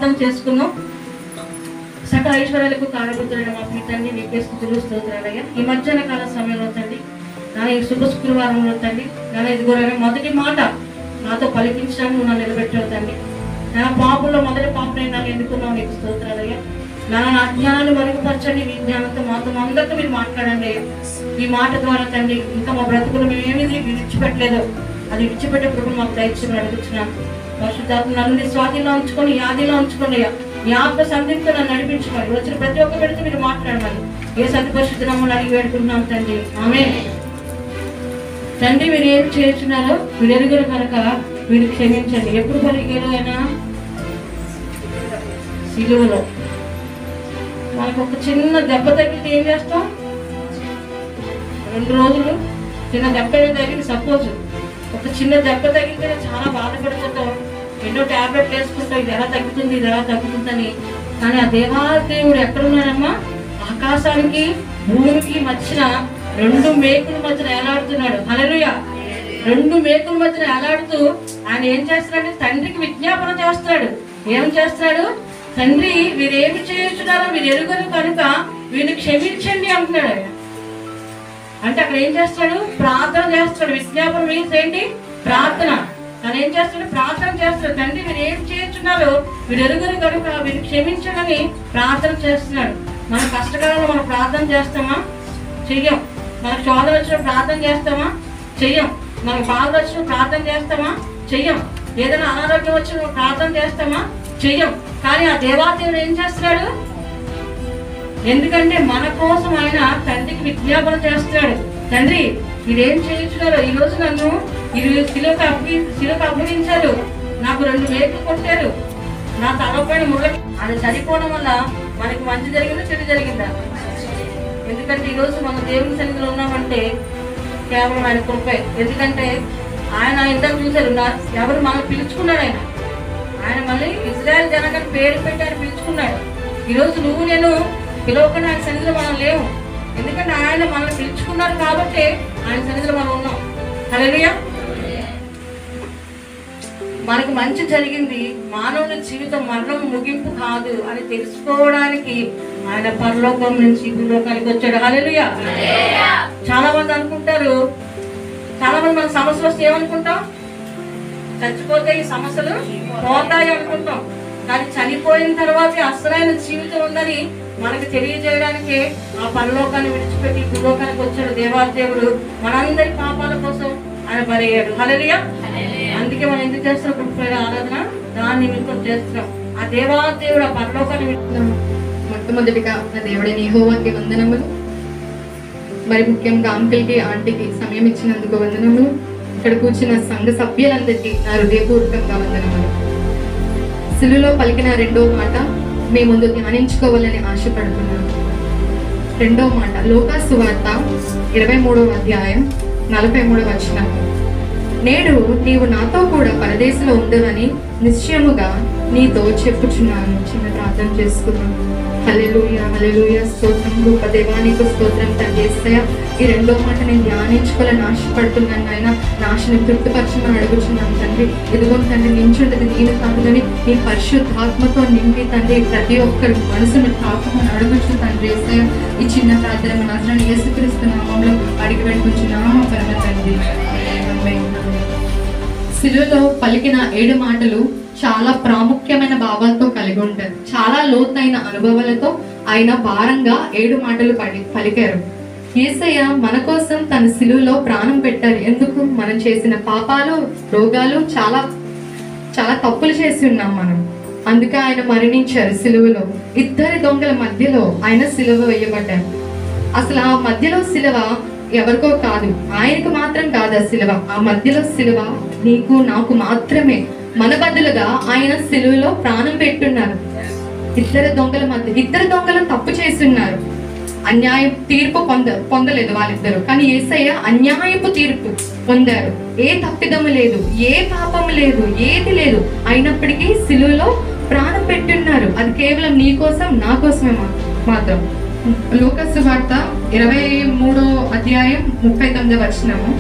ప్రార్థన చేసుకుందాం సకల ఐశ్వర్యాలకు కారణభూతులైన మా మీ తండ్రి నీకే స్థుతులు స్తోత్రాలయ్యా ఈ మధ్యాహ్న కాల సమయంలో తండ్రి నా ఈ శుభ శుక్రవారంలో తండ్రి నా ఇదిగోరైన మొదటి మాట నాతో పలికించడానికి నువ్వు నన్ను నిలబెట్టావు తండ్రి నా పాపుల్లో మొదటి పాపని నన్ను ఎన్నుకున్నావు నీకు స్తోత్రాలయ్యా నా నా అజ్ఞానాన్ని మరుగుపరచండి మీ జ్ఞానంతో మాతో మా అందరితో మీరు మాట్లాడండి అయ్యా ఈ మాట ద్వారా తండ్రి ఇంకా మా బ్రతుకులు మేము ఏమీ విడిచిపెట్టలేదో అది విడిచిపెట్టే కృపను మాకు దయచేసి అడుగుతున్నాను పరిశుద్ధాత్మ నన్ను నీ స్వాధీనంలో ఉంచుకొని ఈ ఆదిలో ఉంచుకొని అయ్యా మీ ఆత్మ సంధితో నన్ను నడిపించమని వచ్చిన ప్రతి ఒక్క పెడితే మీరు మాట్లాడమని ఏ సతి పరిశుద్ధ నమ్మని అడిగి వేడుకుంటున్నాం తండ్రి ఆమె తండ్రి మీరు ఏం చేస్తున్నారో మీరు ఎరుగురు కనుక మీరు క్షమించండి ఎప్పుడు పలిగారు ఆయన సిలువలో మనకు ఒక చిన్న దెబ్బ తగిలితే ఏం చేస్తాం రెండు రోజులు చిన్న దెబ్బ ఏదో తగిలి సపోజ్ ఒక చిన్న దెబ్బ తగిలితే చాలా బాధపడిపోతాం ఎన్నో టాబ్లెట్లు వేసుకుంటాం ఇది ఎలా తగ్గుతుంది ఇది ఎలా తగ్గుతుందని కానీ ఆ దేవాదేవుడు ఎక్కడున్నాడమ్మా ఆకాశానికి భూమికి మధ్యన రెండు మేకుల మధ్యన ఎలాడుతున్నాడు హల్లెలూయా రెండు మేకుల మధ్యన ఎలాడుతూ ఆయన ఏం చేస్తున్నాడు తండ్రికి విజ్ఞాపన చేస్తున్నాడు ఏం చేస్తున్నాడు తండ్రి వీరేమి చేస్తున్నారో మీరు ఎరుగరు కనుక వీరిని క్షమించండి అంటున్నాడు ఆయన అంటే అక్కడ ఏం చేస్తాడు ప్రార్థన చేస్తాడు విజ్ఞాపన మీన్స్ ఏంటి ప్రార్థన తను ఏం చేస్తాడు ప్రార్థన చేస్తాడు తండ్రి మీరు ఏం చేస్తున్నారో మీరు ఎరుగురు కనుక మీరు క్షమించడని ప్రార్థన చేస్తున్నాడు మన కష్టకాలంలో మనం ప్రార్థన చేస్తామా చెయ్యం మనకు శోధన వచ్చిన ప్రార్థన చేస్తామా చెయ్యం మనకు బాధ వచ్చిన ప్రార్థన చేస్తామా చెయ్యం ఏదైనా అనారోగ్యం వచ్చిన ప్రార్థన చేస్తామా చెయ్యం కానీ ఆ దేవాదేవుడు ఏం చేస్తున్నాడు ఎందుకంటే మన కోసం ఆయన తండ్రికి విజ్ఞాపన చేస్తున్నాడు తండ్రి మీరేం చేయించున్నారో ఈ రోజు నన్ను ఇది శిలకు అప్పగి శిలకు అప్పగించారు నాకు రెండు వేట్లు కొట్టారు నా తలపైన ముళ్ళ అది చనిపోవడం వల్ల మనకి మంచి జరిగిందా చెడు జరిగిందా ఎందుకంటే ఈ రోజు మనం దేవుని సన్నిధిలో ఉన్నామంటే కేవలం ఆయన కృపే ఎందుకంటే ఆయన ఇందాక చూశారు నా ఎవరు మనం పిలుచుకున్నాడు ఆయన ఆయన మళ్ళీ ఇజ్రాయెల్ జనగని పేరు పెట్టి ఆయన పిలుచుకున్నాడు ఈరోజు నువ్వు నేను పిలవకుండా ఆయన సన్నిధిలో మనం లేవు ఎందుకంటే ఆయన మనల్ని పిలుచుకున్నారు కాబట్టి ఆయన సన్నిధిలో మనం ఉన్నాం హల్లెలూయా మనకు మంచి జరిగింది మానవుని జీవితం మరణం ముగింపు కాదు అని తెలుసుకోవడానికి ఆయన పరలోకం నుంచి ఈ భూలోకానికి వచ్చాడు హల్లెలూయా చాలా మంది అనుకుంటారు చాలా మంది మన సమస్యలు వస్తే ఏమనుకుంటాం చచ్చిపోతే ఈ సమస్యలు పోతాయి అనుకుంటాం కానీ చనిపోయిన తర్వాత అసలైన జీవితం ఉందని మనకి తెలియజేయడానికి ఆ పరలోకాన్ని విడిచిపెట్టి భూలోకానికి వచ్చాడు దేవాదేవుడు మనందరి పాపాల కోసం ఆయన బలయ్యాడు హల్లెలూయా అందుకే మనం ఎందుకు చేస్తున్నాం గుడ్ ఆరాధన దాని నిమిత్తం చేస్తున్నాం ఆ దేవాదేవుడు ఆ పరలోకాన్ని విడిచి మొట్టమొదటిగా నా దేవుడి నీహోవాకి వందనములు మరి ముఖ్యంగా అంకుల్కి ఆంటీకి సమయం ఇచ్చినందుకు వందనములు ఇక్కడ కూర్చున్న సంఘ సభ్యులందరికీ నా హృదయపూర్వకంగా వందనములు సిలులో పలికిన రెండో మాట మీ ముందు ధ్యానించుకోవాలని ఆశపడుతున్నాను రెండో మాట లోకాసు వార్త ఇరవై మూడవ అధ్యాయం నలభై మూడవ వచనం నేడు నీవు నాతో కూడా పరదేశంలో ఉండవని నిశ్చయముగా నీతో చెప్పుచున్నాను చిన్న ప్రార్థన చేసుకున్నాను హల్లెలూయ హల్లెలూయ స్తోత్రం గొప్ప దేవానికి స్తోత్రం తండ్రి యేసయ్య ఈ రెండో మాట నేను ధ్యానించుకోవాలని ఆశపడుతున్నాను ఆయన నాశని తృప్తిపరచమని అడుగుచున్నాను తండ్రి ఇదిగో తండ్రి నించుండదు నేను కాదు కానీ నీ పరిశుద్ధాత్మతో నింపి తండ్రి ప్రతి ఒక్కరి మనసును తాకమని అడుగుచు తండ్రి యేసయ్య ఈ చిన్న ప్రార్థన మన నజరుని యేసుక్రీస్తు నామంలో అడిగి పెట్టుకుంటున్నాము పరమ తండ్రి ఆమేన్. శిలువలో పలికిన ఏడు మాటలు చాలా ప్రాముఖ్యమైన భావాలతో కలిగి ఉంటారు చాలా లోతైన అనుభవాలతో ఆయన భారంగా ఏడు మాటలు పడి పలికారు యేసయ్య మన కోసం తన శిలువలో ప్రాణం పెట్టారు ఎందుకు మనం చేసిన పాపాలు రోగాలు చాలా చాలా తప్పులు చేసి ఉన్నాం మనం అందుకే ఆయన మరణించారు సిలువలో ఇద్దరి దొంగల మధ్యలో ఆయన సిలువ వేయబడ్డారు అసలు ఆ మధ్యలో సిలువ ఎవరికో కాదు ఆయనకు మాత్రం కాదు ఆ సిలువ ఆ మధ్యలో సిలువ నీకు నాకు మాత్రమే మన బదులుగా ఆయన సిలువలో ప్రాణం పెట్టున్నారు ఇద్దరు దొంగల మధ్య ఇద్దరు దొంగలు తప్పు చేసి ఉన్నారు అన్యాయం తీర్పు పొంద పొందలేదు వాళ్ళిద్దరు కానీ ఏసయ్య అన్యాయపు తీర్పు పొందారు ఏ తప్పిదము లేదు ఏ పాపము లేదు ఏది లేదు అయినప్పటికీ సిలువలో ప్రాణం పెట్టున్నారు అది కేవలం నీ కోసం నా కోసమే మా- మాత్రం లోకసు వార్త ఇరవై మూడో అధ్యాయం ముప్పై తొమ్మిది వచనము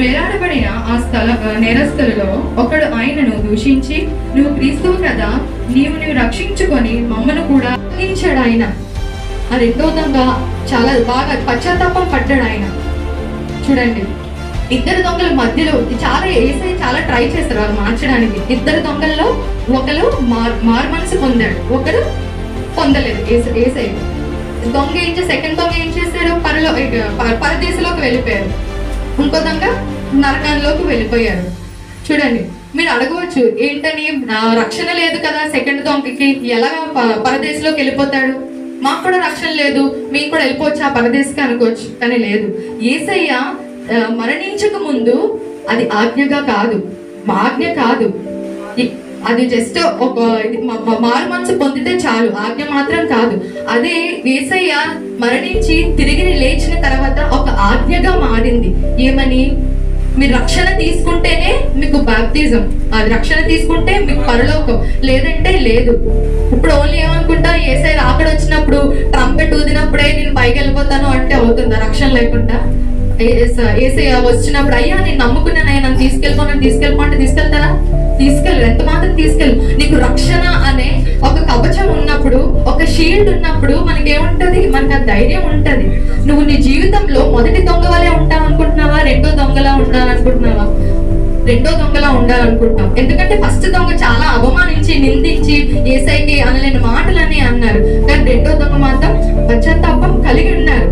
వేలాడబడిన ఆ స్థల ఆ నేరస్తులలో ఒకడు ఆయనను దూషించి నువ్వు క్రీస్తువు కదా నీవు నీవు రక్షించుకొని మమ్మను కూడా రక్షించాడు ఆయన ఆ రెండో దొంగ చాలా బాగా పశ్చాత్తాపం పడ్డాడు ఆయన చూడండి ఇద్దరు దొంగల మధ్యలో చాలా ఏసై చాలా ట్రై చేస్తారు వాళ్ళు మార్చడానికి ఇద్దరు దొంగల్లో ఒకరు మార్ మారు మనసు పొందాడు ఒకరు పొందలేదు ఏస- ఏసై దొంగ ఏం చేసి సెకండ్ దొంగ ఏం చేశాడు పరలో ఇక ప- పరదేశంలోకి వెళ్ళిపోయారు ఇంకో దొంగ నరకంలోకి వెళ్ళిపోయారు చూడండి మీరు అడగవచ్చు ఏంటని నా రక్షణ లేదు కదా సెకండ్ దొంగకి ఎలా ప- పరదేశంలోకి వెళ్ళిపోతాడు మాకు కూడా రక్షణ లేదు మీకు కూడా వెళ్ళిపోవచ్చు ఆ పరదేశకి అనుకోవచ్చు కానీ లేదు ఏసయ్య ఆ, మరణించక ముందు అది ఆజ్ఞగా కాదు మా ఆజ్ఞ కాదు ఇ- అది జస్ట్ ఒక ఇది మ- మ- మారు మనసు పొందితే చాలు ఆజ్ఞ మాత్రం కాదు అదే ఏసయ్య మరణించి తిరిగి లేచిన తర్వాత ఒక ఆజ్ఞగా మారింది ఏమని మీరు రక్షణ తీసుకుంటేనే మీకు బాప్తిజం అది రక్షణ తీసుకుంటే మీకు పరలోకం లేదంటే లేదు ఇప్పుడు ఓన్లీ ఏమనుకుంటా ఏసై రాకడ వచ్చినప్పుడు ట్రంపెట్ ఊదినప్పుడే నేను పైకి వెళ్ళిపోతాను అంటే అవుతుందా రక్షణ లేకుండా ఏస- ఏసయ్య వచ్చినప్పుడు అయ్యా నేను నమ్ముకున్నానయ్యా నన్ను తీసుకెళ్ళిపో నన్ను తీసుకెళ్ళిపో అంటే తీసుకెళ్తారా తీసుకెళ్ళరు ఎంత మాత్రం తీసుకెళ్ళు నీకు రక్షణ అనే ఒక కవచం ఉన్నప్పుడు ఒక షీల్డ్ ఉన్నప్పుడు మనకి ఏముంటది మనకు ఆ ధైర్యం ఉంటది నువ్వు నీ జీవితంలో మొదటి దొంగ వలే ఉంటావు అనుకుంటున్నావా రెండో దొంగలా ఉండాలనుకుంటున్నావా రెండో దొంగలా ఉండాలనుకుంటున్నాం ఎందుకంటే ఫస్ట్ దొంగ చాలా అవమానించి నిందించి ఏసైకి అనలేని మాటలని అన్నారు కానీ రెండో దొంగ మాత్రం పశ్చాత్తాపం కలిగి ఉన్నారు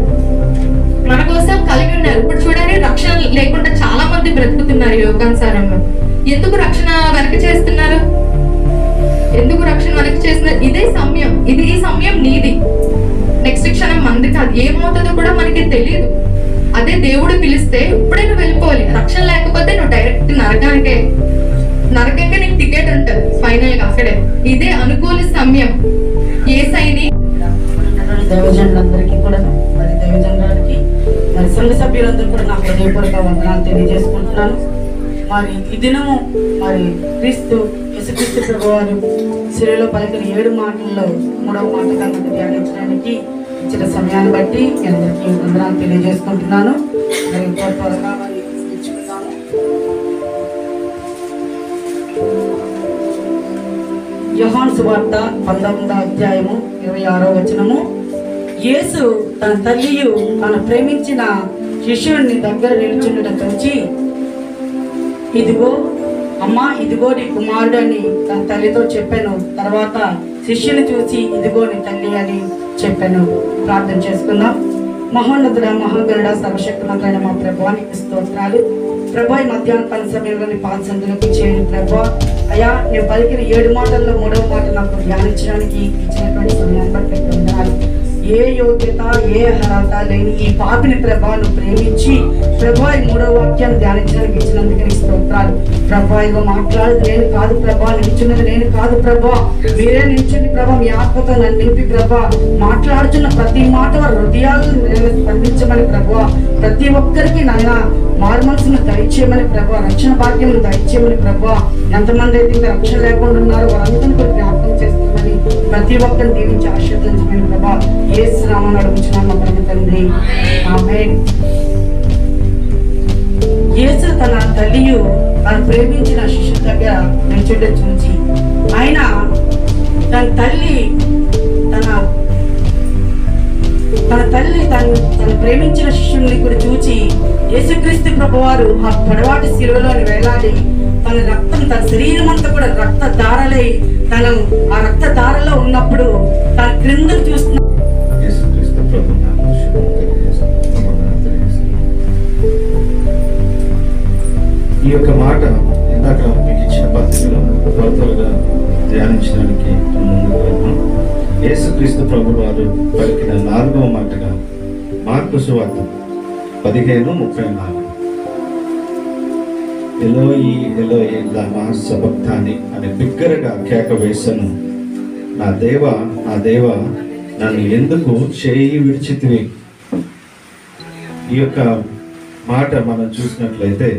మన కోసం కలిగి ఉన్నారు ఇప్పుడు చూడండి రక్షణ లేకుండా చాలా మంది బ్రతుకుతున్నారు ఈ యోగానుసారంలో ఎందుకు రక్షణ వెనక చేస్తున్నారు ఎందుకు రక్షణ వెనక చేస్తున్నారు ఇదే సమయం ఇది ఈ సమయం నీది నెక్స్ట్ క్షణం మంది కాదు ఏమవుతుందో కూడా మనకి తెలియదు అదే దేవుడు పిలిస్తే ఇప్పుడే నువ్వు వెళ్ళిపోవాలి రక్షణ లేకపోతే నువ్వు డైరెక్ట్ నరకానికే నరకంగా నీకు టికెట్ ఉంటుంది ఫైనల్ గా అక్కడే ఇదే అనుకూల సమయం ఏ సైని ఉన్నటువంటి దైవజనులందరికీ కూడా మరి దైవజనులకి మరి సంఘ సభ్యులందరూ కూడా నా హృదయపూర్వక వందనాలు తెలియజేసుకుంటున్నాను మరి ఈ దినము మరి క్రీస్తు యేసుక్రీస్తు ప్రభు వారు శిలలో పలికిన ఏడు మాటల్లో మూడవ మాటగా మనకు ధ్యానించడానికి ఇచ్చిన సమయాన్ని బట్టి మీ అందరికీ వందనాలు తెలియజేసుకుంటున్నాను మరి త్వర త్వరగా మరి ఇచ్చుకుందాము యోహాన్ సువార్త పంతొమ్మిదో అధ్యాయము ఇరవై ఆరో వచనము యేసు తన తల్లియు తను ప్రేమించిన శిష్యుడిని దగ్గర నిల్చుండటం చూచి ఇదిగో అమ్మా ఇదిగో నీ కుమారుడు అని తన తల్లితో చెప్పాను తర్వాత శిష్యుని చూసి ఇదిగో నీ తల్లి అని చెప్పాను ప్రార్థన చేసుకుందాం మహోన్నతుడ మహాగరుడ సర్వశక్తిమంతుడైన మా ప్రభువానికి స్తోత్రాలు ప్రభా ఈ మధ్యాహ్న పని సమయంలో నీ పాద సందులకు చేయండి ప్రభా అయ్యా నేను పలికిన ఏడు మాటల్లో మూడవ మాట నాకు ధ్యానించడానికి ఇచ్చినటువంటి సమయాన్ని బట్టి నీకు వందనాలు ఏ యోగ్యత ఏ అర్హత లేని ఈ పాపిని ప్రభా నువ్వు ప్రేమించి ప్రభా ఈ మూడో వాక్యాన్ని ధ్యానించడానికి ఇచ్చినందుకు నీకు స్తోత్రాలు ప్రభా ఇగో మాట్లాడేది నేను కాదు ప్రభా నిల్చున్నది నేను కాదు ప్రభా మీరే నిల్చుంది ప్రభా మీ ఆత్మతో నన్ను నింపి ప్రభా మాట్లాడుతున్న ప్రతి మాట వారి హృదయాలను నేను స్పందించమని ప్రభా ప్రతి ఒక్కరికి నాయన మారు మనసును దయచేయమని ప్రభా రక్షణ భాగ్యం దయచేయమని ప్రభా ఎంతమంది అయితే ఇంకా రక్షణ లేకుండా ఉన్నారో వారందరినీ కూడా జ్ఞాపకం చేస్తామని ప్రతి ఒక్కరిని దీవించి ఆశీర్వదించమని ప్రభా ఏ శ్రామం అడుగుచున్నాం మా పరమ తండ్రి ఆమేన్ యేసు తన తల్లియు తను ప్రేమించిన శిష్యు దగ్గర నిల్చుంటే చూచి ఆయన తన తల్లి తన తన తల్లి తను తను ప్రేమించిన శిష్యుల్ని కూడా చూచి యేసుక్రీస్తు ప్రభువారు ఆ పొడవాటి శిలువలోని వేలాడి తన రక్తం తన శరీరం అంతా కూడా రక్త దారలై తను ఆ రక్త దారలో ఉన్నప్పుడు తన క్రింద చూస్తున్న యేసుక్రీస్తు ప్రభు నామమున శుభం తెలియజేస్తున్నాను. వందనాలు తెలియజేస్తున్నాను. ఈ యొక్క మాట ఇందాక మీకు ఇచ్చిన పత్రికలో త్వర త్వరగా ధ్యానించడానికి ముందుకు వెళ్తాం యేసుక్రీస్తు ప్రభు వారు పలికిన నాలుగవ మాటగా మార్కు సువార్త పదిహేను ముప్పై నాలుగు ఎలోయి ఎలోయి లమా సబక్తాని అనే బిగ్గరగా కేక వేసను నా దేవ నా దేవ నన్ను ఎందుకు చేయి విడిచితివి ఈ యొక్క మాట మనం చూసినట్లయితే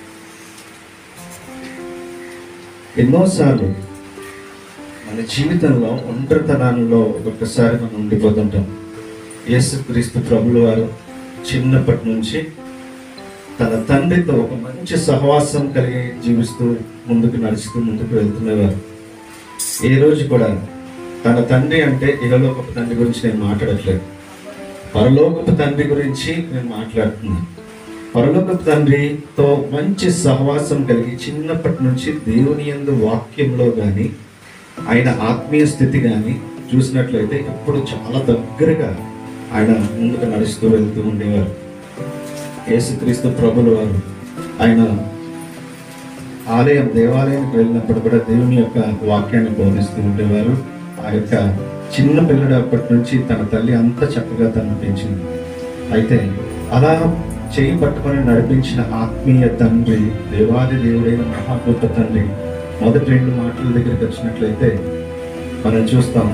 ఎన్నోసార్లు మన జీవితంలో ఒంటరితనంలో ఒక్కొక్కసారి మనం ఉండిపోతుంటాం యేసుక్రీస్తు ప్రభులు వారు చిన్నప్పటి నుంచి తన తండ్రితో ఒక మంచి సహవాసం కలిగి జీవిస్తూ ముందుకు నడుస్తూ ముందుకు వెళ్తున్నవారు ఏ రోజు కూడా తన తండ్రి అంటే ఇహలోకపు తండ్రి గురించి నేను మాట్లాడట్లేదు పరలోకపు తండ్రి గురించి నేను మాట్లాడుతున్నాను పరలోకపు తండ్రితో మంచి సహవాసం కలిగి చిన్నప్పటి నుంచి దేవుని యందు వాక్యంలో కానీ ఆయన ఆత్మీయ స్థితి కానీ చూసినట్లయితే ఎప్పుడు చాలా దగ్గరగా ఆయన ముందుకు నడుస్తూ వెళ్తూ ఉండేవారు యేసుక్రీస్తు ప్రభుల వారు ఆయన ఆలయం దేవాలయానికి వెళ్ళినప్పుడు కూడా దేవుని యొక్క వాక్యాన్ని బోధిస్తూ ఉండేవారు ఆ యొక్క చిన్న పిల్లడు అప్పటి నుంచి తన తల్లి అంత చక్కగా తనను పెంచింది అయితే అలా చేయి పట్టుకొని నడిపించిన ఆత్మీయ తండ్రి దేవాది దేవుడైన మహా గొప్ప తండ్రి మొదటి రెండు మాటల దగ్గరికి వచ్చినట్లయితే మనం చూస్తాం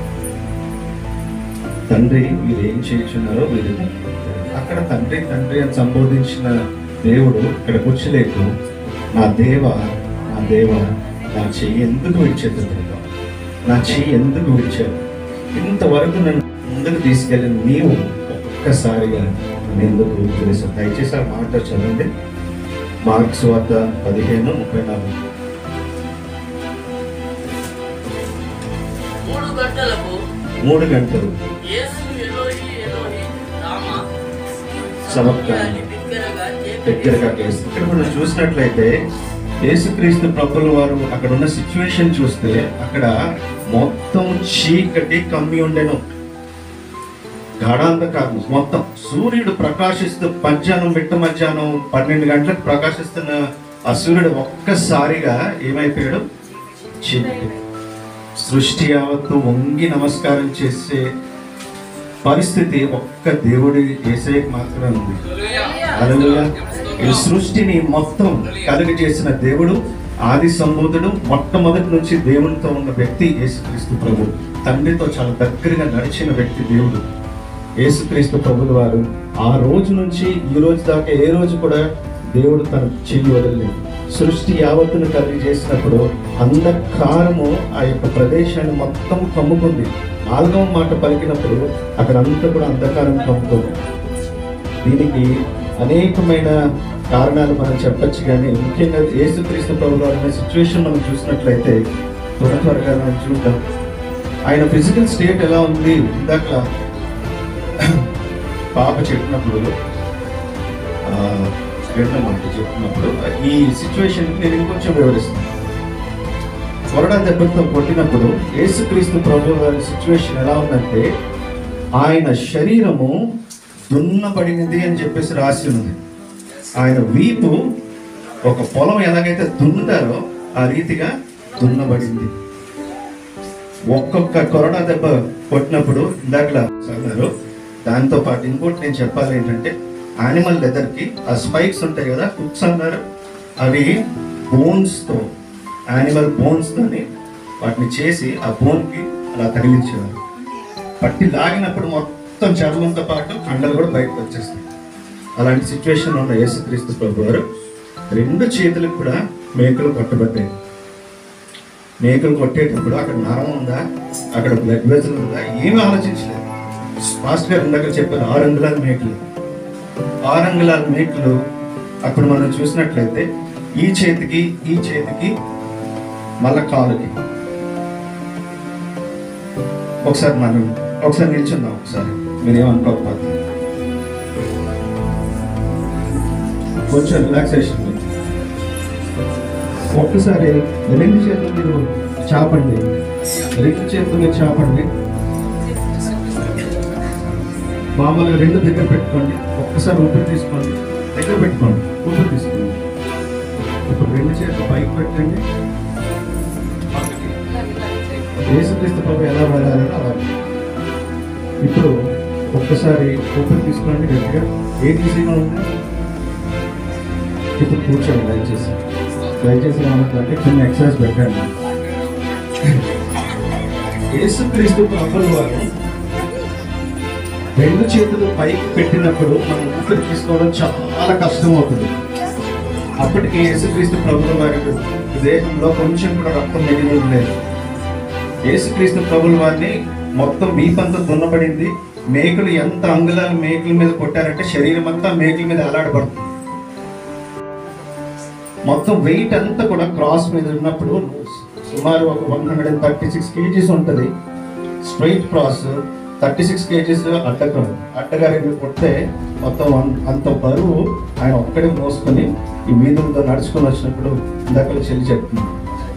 తండ్రి వీరు ఏం చేయించున్నారో వీరు అక్కడ తండ్రి తండ్రి అని సంబోధించిన దేవుడు ఇక్కడ కూర్చోలేకు నా దేవ నా దేవ నా చెయ్యి ఎందుకు విడిచేది నా చెయ్యి ఎందుకు విడిచావు ఇంతవరకు నన్ను ముందుకు తీసుకెళ్ళిన నీవు ఒక్కసారిగా నన్ను ఎందుకు వదిలేసావు దయచేసి ఆ మాట చదవండి మార్క్స్ వద్ద పదిహేను ముప్పై నాలుగు మూడు గంటలకు మూడు గంటలు యేసు ఎలోహి ఎలోహి రామా సమర్పణ బిగ్గరగా దగ్గరగా కేసు ఇక్కడ మనం చూసినట్లయితే యేసుక్రీస్తు ప్రభుల వారు అక్కడ ఉన్న సిచ్యువేషన్ చూస్తే అక్కడ మొత్తం చీకటి కమ్మి ఉండెను గాఢాంధకారం మొత్తం సూర్యుడు ప్రకాశిస్తూ మధ్యాహ్నం మిట్ట మధ్యాహ్నం పన్నెండు గంటలకు ప్రకాశిస్తున్న ఆ సూర్యుడు ఒక్కసారిగా ఏమైపోయాడు చీకటి సృష్టి యావత్తు వంగి నమస్కారం చేసే పరిస్థితి ఒక్క దేవుడి ఏసైకి మాత్రమే ఉంది హల్లెలూయా. ఈ సృష్టిని మొత్తం కలుగ చేసిన దేవుడు ఆది సంబోధుడు మొట్టమొదటి నుంచి దేవునితో ఉన్న వ్యక్తి యేసుక్రీస్తు ప్రభు తండ్రితో చాలా దగ్గరగా నడిచిన వ్యక్తి దేవుడు యేసుక్రీస్తు ప్రభుల వారు ఆ రోజు నుంచి ఈ రోజు దాకా ఏ రోజు కూడా దేవుడు తన చెయ్యి వదలలేదు సృష్టి యావత్తును కలిగి చేసినప్పుడు అంధకారము ఆ యొక్క ప్రదేశాన్ని మొత్తం కమ్ముకుంది నాలుగవ మాట పలికినప్పుడు అక్కడ అంతా కూడా అంధకారం కమ్ముకుంది దీనికి అనేకమైన కారణాలు మనం చెప్పొచ్చు కానీ ముఖ్యంగా యేసుక్రీస్తు ప్రభు గారు ఉన్న సిచ్యువేషన్ మనం చూసినట్లయితే త్వర త్వరగా మనం చూద్దాం ఆయన ఫిజికల్ స్టేట్ ఎలా ఉంది ఇందాక పాప చెప్పినప్పుడు ఆ, రెండో మాట చెప్పినప్పుడు ఈ సిచ్యువేషన్ నేను ఇంకొంచెం వివరిస్తాను కొరడా దెబ్బతో కొట్టినప్పుడు యేసుక్రీస్తు ప్రభు గారి సిచ్యువేషన్ ఎలా ఉందంటే ఆయన శరీరము దున్నబడినది అని చెప్పేసి రాసి ఉంది ఆయన వీపు ఒక పొలం ఎలాగైతే దున్నుతారో ఆ రీతిగా దున్నబడింది ఒక్కొక్క కరోనా దెబ్బ కొట్టినప్పుడు ఇందాకలా చదివారు దాంతో పాటు ఇంకోటి నేను చెప్పాలి ఏంటంటే యానిమల్ లెదర్ కి ఆ స్పైక్స్ ఉంటాయి కదా హుక్స్ అన్నారు అవి బోన్స్ తో యానిమల్ బోన్స్ తోని వాటిని చేసి ఆ బోన్ కి అలా తగిలించేవారు పట్టి లాగినప్పుడు మొత్తం చర్మంతో పాటు కండలు కూడా బయటకు వచ్చేస్తాయి అలాంటి సిచ్యువేషన్ ఉన్న యేసుక్రీస్తు ప్రభు వారు రెండు చేతులకు కూడా మేకలు కొట్టబడ్డాయి మేకలు కొట్టేటప్పుడు అక్కడ నరం ఉందా అక్కడ బ్లడ్ వెజల్ ఉందా ఏమీ ఆలోచించలేదు మాస్టర్ గారు ఇందాక చెప్పారు ఆరు అంగుళాల మేకలు ఆరు అంగుళాల మేకలు అప్పుడు మనం చూసినట్లయితే ఈ చేతికి ఈ చేతికి మళ్ళా కాలుకి ఒకసారి మనం ఒకసారి నిల్చుందాం ఒకసారి మీరేమనుకోకపోతే కొంచెం రిలాక్సేషన్ ఒక్కసారి రెండు చేతులు మీరు చాపండి రెండు చేతులు మీరు చాపండి మామూలుగా రెండు దగ్గర పెట్టుకోండి ఒక్కసారి ఊపిరి తీసుకోండి దగ్గర పెట్టుకోండి ఊపిరి తీసుకోండి ఇప్పుడు రెండు చేతులు పైకి పెట్టండి పక్కకి. యేసుక్రీస్తు ప్రభు ఎలా వెళ్ళాలి అలా ఇప్పుడు ఒక్కసారి ఊపిరి తీసుకోండి గట్టిగా ఏ ఈజీగా ఉంది ఇప్పుడు కూర్చోండి దయచేసి దయచేసి ఏమంటారంటే చిన్న ఎక్సర్సైజ్ పెట్టండి యేసుక్రీస్తు ప్రభుల వారు రెండు చేతులు పైకి పెట్టినప్పుడు మనం ఊపిరి తీసుకోవడం చాలా కష్టం అవుతుంది అప్పటికి యేసుక్రీస్తు ప్రభుల వారి దేహంలో కొంచెం కూడా రక్తం మిగిలి లేదు యేసుక్రీస్తు ప్రభుల వారిని మొత్తం వీపంతా దున్నబడింది మేకులు ఎంత అంగుళాల మేకుల మీద కొట్టారంటే శరీరం అంతా మేకుల మీద అలాడబడుతుంది మొత్తం వెయిట్ అంతా కూడా క్రాస్ మీద ఉన్నప్పుడు సుమారు ఒక one hundred and thirty six KGs ఉంటుంది straight cross thirty six KGs అడ్డకం అడ్డగా రెండు కొడితే మొత్తం అన్- అంత బరువు ఆయన ఒక్కడే మోసుకొని ఈ వీధులతో నడుచుకొని వచ్చినప్పుడు ఇందాక చెల్లి చెప్తుంది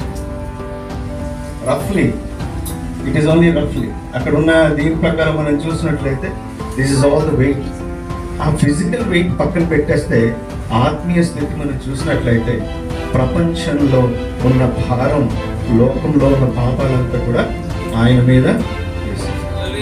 రఫ్లీ ఇట్ ఈస్ ఓన్లీ రఫ్లీ అక్కడ ఉన్న దీని ప్రకారం మనం చూసినట్లయితే this is all the weight ఆ ఫిజికల్ వెయిట్ పక్కన పెట్టేస్తే ఆత్మీయ స్థితి మనం చూసినట్లయితే ప్రపంచంలో ఉన్న భారం లోకంలో ఉన్న పాపాలంతా కూడా ఆయన మీద వేశారు.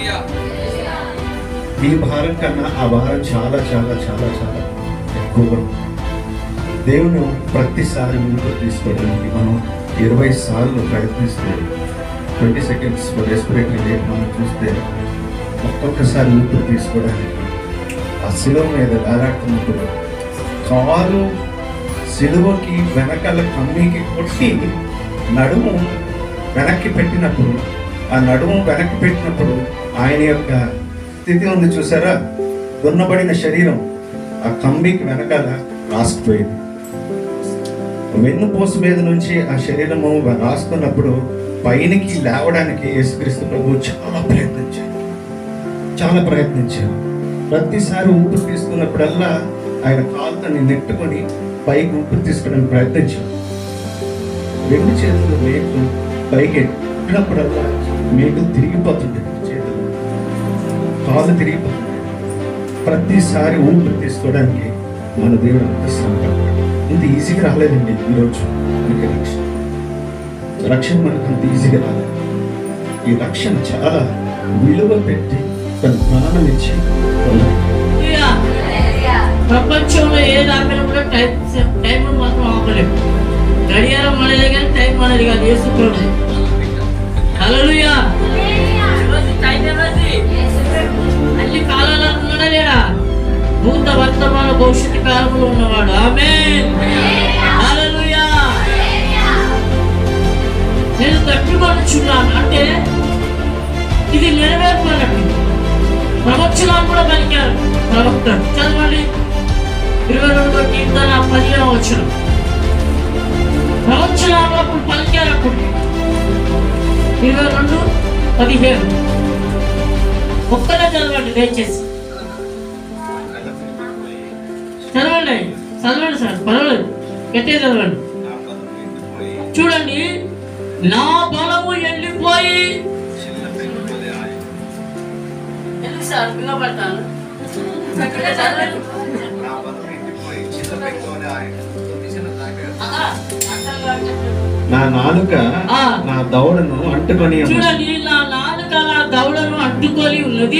ఈ భారం కన్నా ఆ భారం చాలా చాలా చాలా చాలా ఎక్కువగా ఉంది. దేవుని ప్రతిసారి ముందుకు తీసుకోవడానికి మనం ఇరవై సార్లు ప్రయత్నిస్తే ట్వంటీ సెకండ్స్ రెస్పిరేటరీ రేట్ మనం చూస్తే ఒక్కొక్కసారి ఊపిరి తీసుకోవడానికి ఆ శిలువ మీద వేలాడుతున్నప్పుడు కాలు సిలువకి వెనకాల కమ్మికి కొట్టి నడుము వెనక్కి పెట్టినప్పుడు ఆ నడుము వెనక్కి పెట్టినప్పుడు ఆయన యొక్క స్థితి ఉంది చూసారా దున్నబడిన శరీరం ఆ కంబికి వెనకాల రాసుకుపోయింది వెన్నుపూస మీద నుంచి ఆ శరీరము రాసుకున్నప్పుడు పైనికి లేవడానికి యేసుక్రీస్తు ప్రభు చాలా ప్రయత్నించారు చాలా ప్రయత్నించారు ప్రతిసారి ఊపిరి తీసుకున్నప్పుడల్లా ఆయన కాలుతో నెట్టుకొని పైకి ఊపిరి తీసుకోవడానికి ప్రయత్నించారు రెండు చేతులు మేకు పైకి ఎట్టినప్పుడల్లా మేకు తిరిగిపోతుంది చేతులు కాలు తిరిగిపోతుంది ప్రతిసారి ఊపిరి తీసుకోవడానికి మన దేవుడు అంత శ్రమ పడ్డాడు. ఇంత ఈజీగా రాలేదండి ఈరోజు మనకి రక్షణ రక్షణ మనకు అంత ఈజీగా రాలేదు ఈ రక్షణ చాలా విలువ పెట్టి తన ప్రాణం ఇచ్చి పొందాలి. హల్లెలూయా. ప్రపంచంలో ఏ ఆపినా కూడా టైం టైం మాత్రం ఆపలేము గడియారం మనది కానీ టైం మనది కాదు యేసు ప్రభు హల్లెలూయా ఈరోజు టైం ఏమైంది అన్ని కాలాలలో ఉన్నాడా లేడా భూత వర్తమాన భవిష్యత్తు కాలంలో ఉన్నవాడు ఆమె హల్లెలూయా నేను తప్పికొనుచున్నాను అంటే ఇది నెరవేర్పనట్టు ప్రవచనాలు కూడా పలికారు ప్రవక్త చదవండి ఇరవై రెండో కీర్తన పదిహేను వచ్చిన ప్రవచనాలు అప్పుడు పలికారు అప్పుడు ఇరవై రెండు పదిహేను ఒక్కనే చదవండి దయచేసి చదవండి చదవండి సార్ పర్వాలేదు గట్టిగా చదవండి చూడండి నా బలము ఎండిపోయి ఎందుకు సార్ వినపడతాను గట్టిగా చదవండి ఆహా, అర్థం కాదు. నా నాలుక ఆ. నా దౌడను అంటుకొని ఉన్నది. చూడండి నా నాలుక నా దవడను అడ్డుకొని ఉన్నది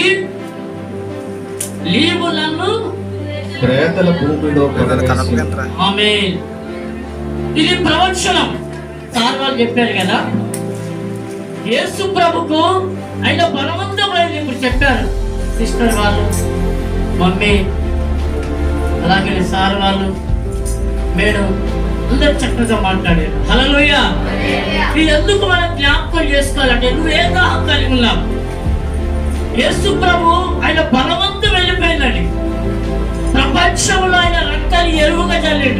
లీవు నన్ను ప్రేతల భూమిలో పడవేసి ఆమె ఇది ప్రవచనం సార్ వాళ్ళు చెప్పారు కదా యేసు ప్రభుకు ఆయన బలవంతమైంది ఇప్పుడు చెప్పారు సిస్టర్ వాళ్ళు మమ్మీ అలాగే సార్ వాళ్ళు మేడం అందరు చక్కగా మాట్లాడారు హలోయ ఇది ఎందుకు మనం జ్ఞాపకం చేసుకోవాలంటే నువ్వు ఏ దాహం కలిగి ఉన్నావు యేసు ప్రభు ఆయన బలవంతం వెళ్ళిపోయిందండి ప్రపంచంలో ఆయన రక్తాన్ని ఎరువుగా చల్లిండు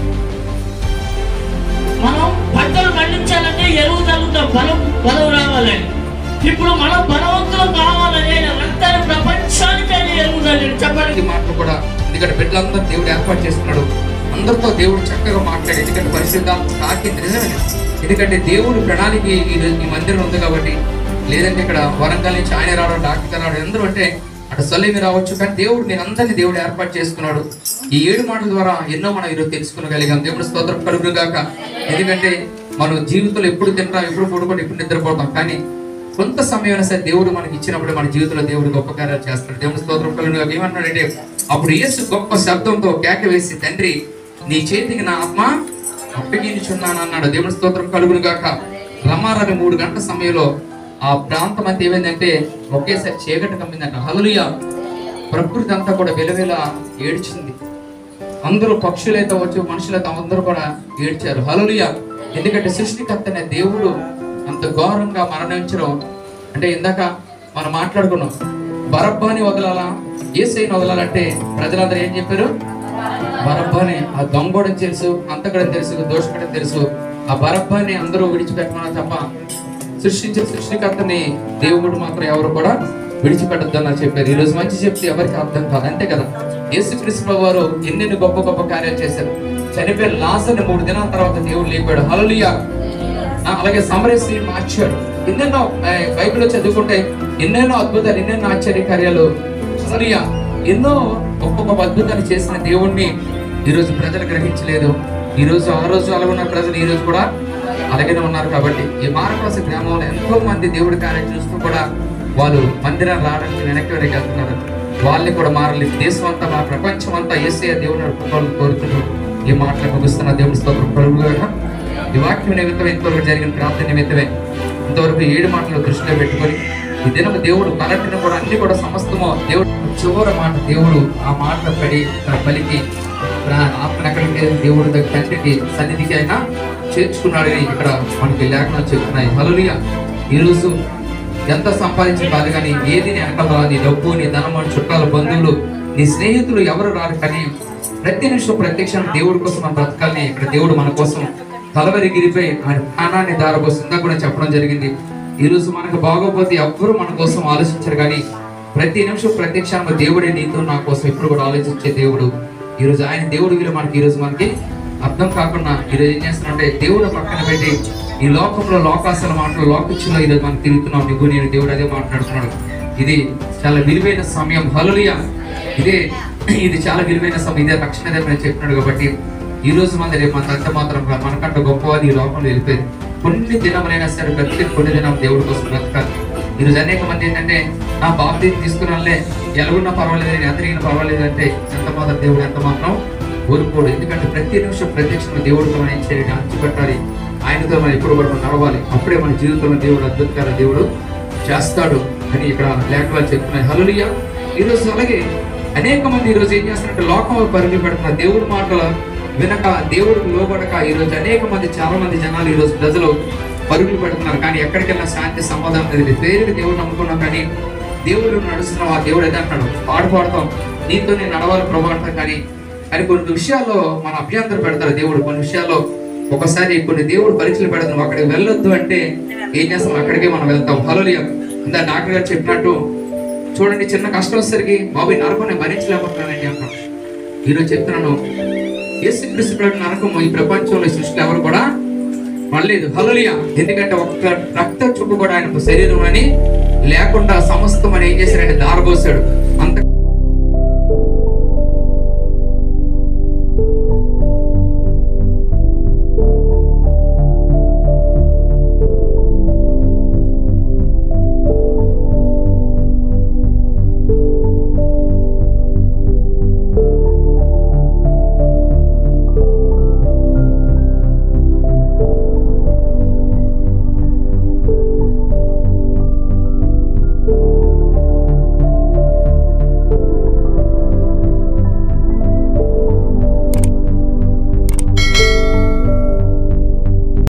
మనం పంటలు పండించాలంటే ఎరువు చల్లుతాం బలం బలం రావాలని ఇప్పుడు మనం బలవంతులు కావాలని ఆయన రక్తాన్ని ప్రపంచానికి ఆయన ఎరువు చల్లిండు చెప్పండి ఇది మాటలు కూడా ఎందుకంటే బిడ్డలందరూ దేవుడు ఏర్పాటు చేస్తున్నాడు అందరితో దేవుడు చక్కగా మాట్లాడి ఎందుకంటే పరిశుద్ధాత్మ తాకింది నిజమే ఎందుకంటే దేవుడు ప్రణాళిక ఈ ఈ మందిరం ఉంది కాబట్టి లేదంటే ఇక్కడ వరంగల్ నుంచి ఆయన రావడం డాక్టర్ రావడం అందరూ అంటే అటు సలీమి రావచ్చు కానీ దేవుడు మీరు అందరినీ దేవుడు ఏర్పాటు చేసుకున్నాడు ఈ ఏడు మాటల ద్వారా ఎన్నో మనం ఈరోజు తెలుసుకోగలిగాం దేవుడు స్తోత్రం కలుగును గాక ఎందుకంటే మనం జీవితంలో ఎప్పుడు తింటాం ఎప్పుడు పడుకుంటాం ఎప్పుడు నిద్రపోతాం కానీ కొంత సమయం సరే దేవుడు మనకి ఇచ్చినప్పుడు మన జీవితంలో దేవుడు గొప్ప కార్యాలు చేస్తాడు దేవుడు స్తోత్రం కలుగును గాక ఏమన్నాడంటే అప్పుడు యేసు గొప్ప శబ్దంతో కేక వేసి తండ్రి నీ చేతికి నా ఆత్మ అప్పగించున్నాను అన్నాడు దేవుడి స్తోత్రం కలుగును గాక రమారమి మూడు గంటల సమయంలో ఆ ప్రాంతం అంతా ఏమైందంటే ఒకేసారి చీకటి కమ్మిందంట హలుయ ప్రకృతి అంతా కూడా వెలవెల ఏడ్చింది అందరూ పక్షులైతే వచ్చి మనుషులైతే అందరూ కూడా ఏడ్చారు హలుయ ఎందుకంటే సృష్టికర్త అనే దేవుడు అంత ఘోరంగా మరణించడం అంటే ఇందాక మనం మాట్లాడుకున్నాం బరబ్బాని వదలాలా ఏసైని వదలాలంటే ప్రజలందరూ ఏం చెప్పారు బరబ్బాని ఆ దొంగోడని తెలుసు అంతకడం తెలుసు దోషకడం తెలుసు ఆ బరబ్బాని అందరూ విడిచిపెట్టమన్నా తప్ప సృష్టించిన సృష్టికర్తని దేవుడు మాత్రం ఎవరు కూడా విడిచిపెట్టద్దని చెప్పారు ఈ రోజు మంచి చెప్తే ఎవరికి అర్థం కాదు అంతే కదా యేసుక్రీస్తు వారు ఎన్నెన్ని గొప్ప గొప్ప కార్యాలు చేశారు చనిపోయిన లాసని మూడు దినాల తర్వాత దేవుడు లేపాడు హల్లెలూయా ఆ, అలాగే సమరస్త్రీ మార్చాడు ఎన్నెన్నో ఆ, బైబిల్లో చదువుకుంటే ఎన్నెన్నో అద్భుతాలు ఎన్నెన్నో ఆశ్చర్య కార్యాలు హల్లెలూయా ఎన్నో గొప్ప గొప్ప అద్భుతాలు చేసిన దేవుణ్ణి ఈ రోజు ప్రజలు గ్రహించలేదు ఈ రోజు ఆ రోజు అలాగే ఉన్న ప్రజలు ఈ రోజు కూడా అలాగనే ఉన్నారు కాబట్టి ఈ మారపాస గ్రామంలో ఎంతో మంది దేవుడి కార్యం చూస్తూ కూడా వాళ్ళు మందిరం రావడానికి వెనక్కి వెనక్కి వెళ్తున్నారు వాళ్ళని కూడా మారలేదు దేశం అంతా మా ప్రపంచం అంతా ఏసే దేవుని నడుపుకోవాలని కోరుతున్నాం ఈ మాటలు ముగిస్తున్న దేవుని స్తోత్రం ప్రభువుగా ఈ వాక్యం నిమిత్తమే ఇంతవరకు జరిగిన ప్రార్థన నిమిత్తమే ఇంతవరకు ఏడు మాటలు దృష్టిలో పెట్టుకొని ఈ దినం దేవుడు పలటిన కూడా అన్ని కూడా సమస్తము దేవుడు చివరి మాట దేవుడు ఆ మాట పడి తన పలికి ప్రా- ఆత్మను ఎక్కడికి దేవుడి దగ్గర తండ్రికి సన్నిధికి అయినా చేర్చుకున్నాడని ఇక్కడ మనకి లేఖనాలు చెప్తున్నాయి హలులియ ఈరోజు ఎంత సంపాదించిన కాదు కానీ ఏది నీ వెనకాల నీ డబ్బు నీ ధనం నీ చుట్టాల బంధువులు నీ స్నేహితులు ఎవరు రారు కానీ ప్రతి నిమిషం ప్రత్యక్షం దేవుడి కోసం మనం బ్రతకాలని ఇక్కడ దేవుడు మన కోసం కలవరి గిరిపై ఆయన ప్రాణాన్ని దారబోసి ఇందాక కూడా చెప్పడం జరిగింది ఈ రోజు మనకు బాగోపోతే ఎవ్వరు మన కోసం ఆలోచించరు కానీ ప్రతి నిమిషం ప్రత్యక్షంగా దేవుడే నీతో నా కోసం ఎప్పుడు కూడా ఆలోచించే దేవుడు ఈ రోజు ఆయన దేవుడు వీళ్ళు మనకి ఈ రోజు మనకి అర్థం కాకుండా ఈరోజు ఏం చేస్తున్నారంటే దేవుడు పక్కన పెట్టి ఈ లోకంలో లోకాసల మాటలు లోకిచ్చులో ఈరోజు మనం తిరుగుతున్నాం నీకు నేను దేవుడు అదే మాట్లాడుతున్నాడు ఇది చాలా విలువైన సమయం హలులియ ఇదే ఇది చాలా విలువైన సమయం ఇదే రక్షణ నేను చెప్పినాడు కాబట్టి ఈ రోజు మన రేపు మన అంత మాత్రం కాదు. మనకంటే గొప్పవాది ఈ లోకంలో వెళ్ళిపోయింది కొన్ని దినములైనా సరే బ్రతికి కొన్ని దినం దేవుడి కోసం బ్రతకాలి ఈరోజు అనేక మంది ఏంటంటే నా బాప్తీ తీసుకున్నానులే ఎలాగున్నా పర్వాలేదు నేను ఎంత తిరిగినా పర్వాలేదు అంటే ఎంత మాత్రం దేవుడు ఎంత మాత్రం ఊరుకోడు ఎందుకంటే ప్రతి నిమిషం ప్రత్యక్షంగా దేవుడితో మనం ఏం చేయాలి అంచిపెట్టాలి ఆయనతో మనం ఎప్పుడు కూడా మనం నడవాలి అప్పుడే మన జీవితంలో దేవుడు అద్భుతకర దేవుడు చేస్తాడు అని ఇక్కడ లేఖలు చెప్తున్నాయి హలులియ ఈరోజు అలాగే అనేక మంది ఈరోజు ఏం చేస్తున్నారంటే లోకంలో పరుగులు పెడుతున్నారు దేవుడి మాటలు వినక దేవుడికి లోబడక ఈరోజు అనేక మంది చాలా మంది జనాలు ఈరోజు ప్రజలు పరుగులు పెడుతున్నారు కానీ ఎక్కడికి వెళ్ళినా శాంతి సమాధానం లేదు పేరుకి దేవుడు నమ్ముకున్నాం కానీ దేవుడు నడుస్తున్నాం ఆ దేవుడు ఏదో అంటాడు పాడు పాడతాం నీతో నేను నడవాలి ప్రభావితం కానీ కానీ కొన్ని విషయాల్లో మన అభ్యంతరం పెడతారు దేవుడు కొన్ని విషయాల్లో ఒకసారి కొన్ని దేవుడు పరీక్షలు పెడతాం అక్కడికి వెళ్ళొద్దు అంటే ఏం చేస్తాం అక్కడికే మనం వెళ్తాం హలోలియ ఇందా డాక్టర్ గారు చెప్పినట్టు చూడండి చిన్న కష్టం వచ్చేసరికి బాబు ఈ నరకం నేను భరించలేకపోతున్నానండి అంటాం ఈరోజు చెప్తున్నాను యేసు క్రీస్తు నరకం ఈ ప్రపంచంలో ఈ సృష్టిలో ఎవరు కూడా మళ్ళలేదు హలోలియ ఎందుకంటే ఒక్క రక్త చుక్క కూడా ఆయన శరీరం అని లేకుండా సమస్తం అని ఏం చేశారంటే దారబోసాడు